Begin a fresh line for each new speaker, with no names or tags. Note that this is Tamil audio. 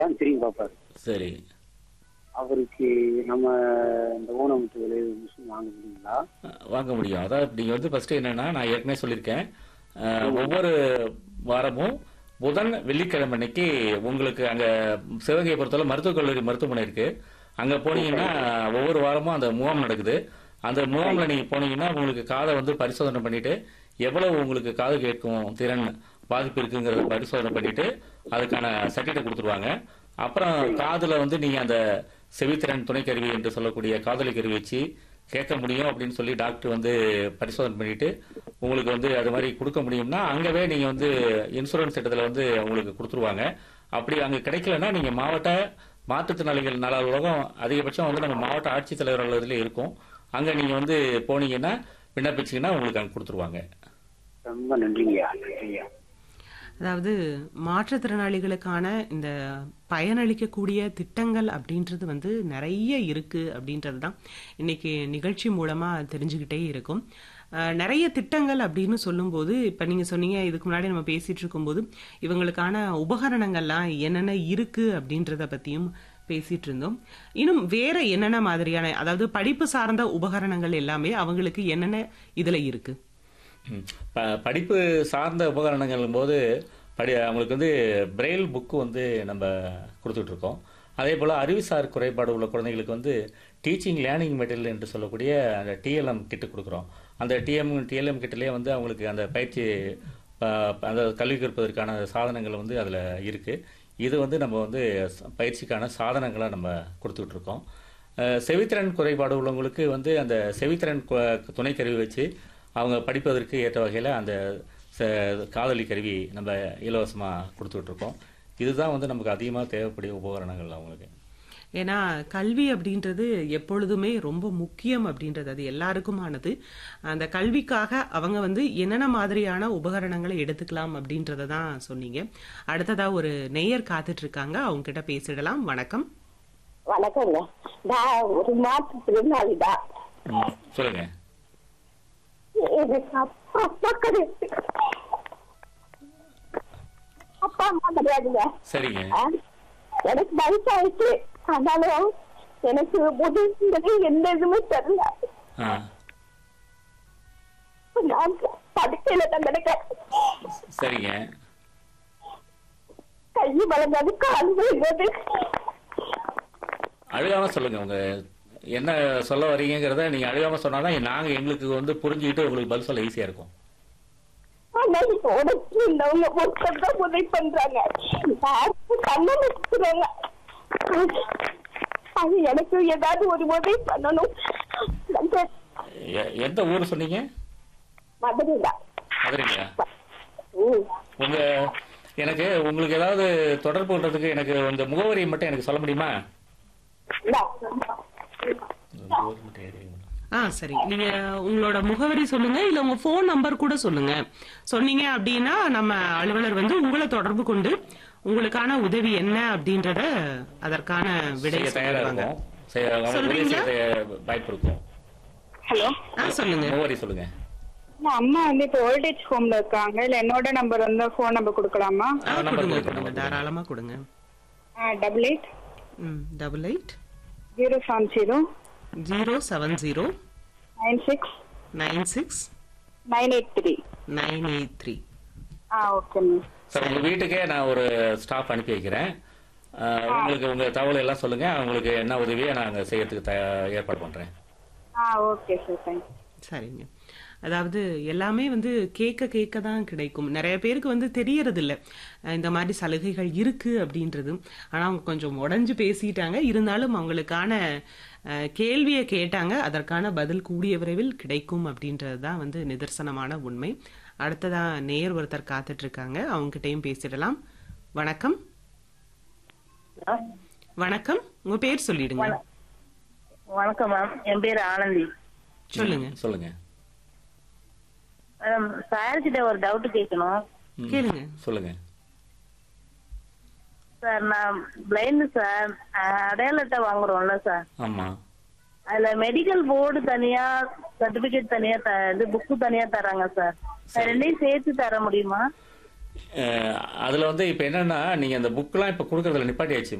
தான் திரும்பி பார்ப்பாரு
சரி
அவருக்கு நம்ம இந்த ஊனமுற்ற விலை மிஷின் வாங்க முடியுங்களா
அஹ் வாங்க முடியும் அதாவது நீங்கள் வந்து ஃபர்ஸ்ட் என்னன்னா நான் ஏற்கனவே சொல்லியிருக்கேன் அஹ் ஒவ்வொரு வாரமும் புதன் வெள்ளிக்கிழமை அன்னைக்கு உங்களுக்கு அங்க சிவகங்கை பொறுத்தவரை மருத்துவக் கல்லூரி மருத்துவமனை இருக்கு அங்க போனீங்கன்னா ஒவ்வொரு வாரமும் அந்த முகாம் நடக்குது அந்த முகாம்ல நீங்க போனீங்கன்னா உங்களுக்கு காதை வந்து பரிசோதனை பண்ணிட்டு எவ்வளவு உங்களுக்கு காது கேட்கும் திறன் பாதிப்பு இருக்குங்கிறத பரிசோதனை பண்ணிட்டு அதுக்கான சர்டிஃபிகேட் கொடுத்துருவாங்க அப்புறம் காதுல வந்து நீங்க அந்த செவித்திறன் துணைக்கருவி என்று சொல்லக்கூடிய காதலி கருவி வச்சு கேட்க முடியும் அப்படின்னு சொல்லி டாக்டர் வந்து பரிசோதனை பண்ணிட்டு உங்களுக்கு வந்து அது மாதிரி கொடுக்க முடியும்னா அங்கவே நீங்க வந்து இன்சூரன்ஸ் திட்டத்துல வந்து உங்களுக்கு கொடுத்துருவாங்க அப்படி அங்க கிடைக்கலன்னா நீங்க மாவட்ட மாற்றுத்திறனாளிகள் நல உலகம் அதிகபட்சம் வந்து நம்ம மாவட்ட ஆட்சித்தலைவர் அலுவலகத்துல இருக்கும் அங்க நீங்க வந்து போனீங்கன்னா விண்ணப்பிச்சீங்கன்னா உங்களுக்கு அங்க கொடுத்துருவாங்க
ரொம்ப நன்றிங்கய்யா நன்றிங்கய்யா
அதாவது மாற்றுத்திறனாளிகளுக்கான இந்த பயனளிக்கக்கூடிய திட்டங்கள் அப்படின்றது வந்து நிறைய இருக்கு அப்படின்றது தான் இன்னைக்கு நிகழ்ச்சி மூலமா தெரிஞ்சுக்கிட்டே இருக்கும் அஹ், நிறைய திட்டங்கள் அப்படின்னு சொல்லும்போது இப்ப நீங்க சொன்னீங்க இதுக்கு முன்னாடி நம்ம பேசிட்டு இருக்கும்போது இவங்களுக்கான உபகரணங்கள்லாம் என்னென்ன இருக்கு அப்படின்றத பத்தியும் பேசிட்டு இருந்தோம் இன்னும் வேற என்னென்ன மாதிரியான அதாவது படிப்பு சார்ந்த உபகரணங்கள் எல்லாமே அவங்களுக்கு என்னென்ன இதுல இருக்கு
ம். ப- படிப்பு சார்ந்த உபகரணங்கள் போது படி அவங்களுக்கு வந்து பிரெயில் புக்கு வந்து நம்ம கொடுத்துட்டு இருக்கோம் அதே போல் அறிவுசார் குறைபாடு உள்ள குழந்தைகளுக்கு வந்து டீச்சிங் லேர்னிங் மெட்டீரியல் என்று சொல்லக்கூடிய அந்த டிஎல்எம் கிட்டு கொடுக்குறோம் அந்த டிஎம் டிஎல்எம் கிட்டிலே வந்து அவங்களுக்கு அந்த பயிற்சி ப- அந்த கல்வி கற்பதற்கான சாதனங்கள் வந்து அதில் இருக்குது இது வந்து நம்ம வந்து ச- பயிற்சிக்கான சாதனங்களை நம்ம கொடுத்துட்டு இருக்கோம் அஹ் செவித்திறன் குறைபாடு உள்ளவங்களுக்கு வந்து அந்த செவித்திறன் கு- துணைக்கருவி வச்சு அவங்க படிப்பதற்கு ஏற்ற வகையில் அந்த ச- காதலி கருவி நம்ம இலவசமாக கொடுத்துட்டு இருக்கோம் இதுதான் வந்து நமக்கு அதிகமாக தேவைப்படிய உபகரணங்கள் அவங்களுக்கு
ஏன்னா கல்வி அப்படின்றது எப்பொழுதுமே ரொம்ப முக்கியம் அப்படின்றது அது எல்லாருக்குமானது அந்த கல்விக்காக அவங்க வந்து என்னென்ன மாதிரியான உபகரணங்களை எடுத்துக்கலாம் அப்படின்றத தான் சொன்னீங்க அடுத்ததா ஒரு நேயர் காத்துட்டு இருக்காங்க அவங்க கிட்ட பேசிடலாம் வணக்கம்
வணக்கங்க நான் ஒரு மாற்றுத்திறனாளிதான்
ம், சொல்லுங்க
எனக்கு அப்பா அப்பா கிடையாது அப்பா அம்மா கிடையாதுங்க
சரிங்க
ஆ, எனக்கு வயசாயிடுச்சு ஆனாலும் எனக்கு உதவிங்கிறது எந்த இதுவுமே தெரியல
ஆ
நான் படுக்கையில தான் கிடக்கேன்
சரிங்க
கை வளர்ந்தது கால் விழுந்தது
அழுகாம சொல்லுங்க உங்க என்ன சொல்ல வரீங்கிறத நீங்க அழுகாம சொன்னாதான் நாங்க எங்களுக்கு வந்து புரிஞ்சுக்கிட்டு உங்களுக்கு பதில் சொல்ல ஈஸியா இருக்கும்
ஆனா இப்ப உடச்சு இருந்தவங்க ஒருத்தர் தான் உதவி பண்றாங்க யாருக்கும் கண்ணை வச்சுக்கிறாங்க அது எனக்கு ஏதாவது ஒரு உதவி பண்ணணும் நம்ம
எ- எந்த ஊர் சொன்னீங்க
மதுரைதான்
மதுரைங்களா
ம்.
உங்க எனக்கு உங்களுக்கு ஏதாவது தொடர்பு கொள்றதுக்கு எனக்கு உங்க முகவரி மட்டும் எனக்கு சொல்ல முடியுமா
இந்தா.
முகவரி மட்டும் எழுதி வைங்க.
ஆ சரி நீங்க உங்களோட முகவரி சொல்லுங்க இல்ல உங்க ஃபோன் நம்பர் கூட சொல்லுங்க சொன்னீங்க அப்படின்னா நம்ம அலுவலர் வந்து உங்களை தொடர்பு கொண்டு உங்களுக்கான உதவி என்ன அப்படின்றத அதற்கான விடை
செய்ய தயாரா
சொல்லுவாங்க
இருக்கும் செய்ய- அவங்க உதவி
சொல்றீங்க?
செய்ய வாய்ப்பு இருக்கும்
ஹலோ
ஆ சொல்லுங்க
முகவரி சொல்லுங்க
நான் அம்மா வந்து இப்போ ஓல்டேஜ் ஹோம்ல இருக்காங்க இல்ல என்னோட நம்பர் வந்து ஃபோன் நம்பர் கொடுக்கலாமா
ஆ,
number
கொடுங்க
கொடுங்க,
கொடுங்க
number
தாராளமா கொடுங்க
டபுள் எயிட்
ம் double eight
zero seven zero
zero seven zero
nine six
nine six
nine eight three
nine eight three
ஆ ஓகே மேம்
சார் உங்க வீட்டுக்கே நான் ஒரு ஸ்டாஃப் அனுப்பி வைக்கிறேன் அஹ், உங்களுக்கு உங்க தகவல் எல்லாம் சொல்லுங்க உங்களுக்கு என்ன உதவியை நான் செய்யறதுக்கு த- ஏற்பாடு பண்றேன்
ஆ ஓகே சார் தேங்க்யூ
சரிங்க அதாவது எல்லாமே வந்து கேட்க கேட்க தான் கிடைக்கும் நிறைய பேருக்கு வந்து தெரியறது இல்ல அஹ் இந்த மாதிரி சலுகைகள் இருக்கு அப்படின்றது ஆனா அவங்க கொஞ்சம் உடைஞ்சு பேசிட்டாங்க இருந்தாலும் அவங்களுக்கான அஹ், கேள்வியை கேட்டாங்க அதற்கான பதில் கூடிய விரைவில் கிடைக்கும் அப்படின்றது தான் வந்து நிதர்சனமான உண்மை அடுத்ததா நேர் ஒருத்தர் காத்துட்டு இருக்காங்க அவங்க கிட்டயும் பேசிடலாம் வணக்கம் வணக்கம் உங்க பேர் சொல்லிடுங்க
வணக்கம் மேம் என் பேர் ஆனந்தி
சொல்லுங்க
சொல்லுங்க
மேடம் சார் கிட்ட ஒரு டவுட் கேட்கணும்
ம்,
கேளுங்க
சொல்லுங்க
சார் நான் பிளைண்ட் சார் அஹ், அடையாள அட்டை வாங்குறோம்ல சார்
ஆமா
அதுல மெடிக்கல் போர்டு தனியா சர்டிபிகேட் தனியா த- இது புக்கு தனியா தராங்க சார் அது ரெண்டையும் சேர்த்து தர முடியுமா
அஹ், அதுல வந்து இப்ப என்னன்னா நீங்க அந்த புக்லாம் இப்ப கொடுக்கறதுல நிப்பாட்டியாச்சு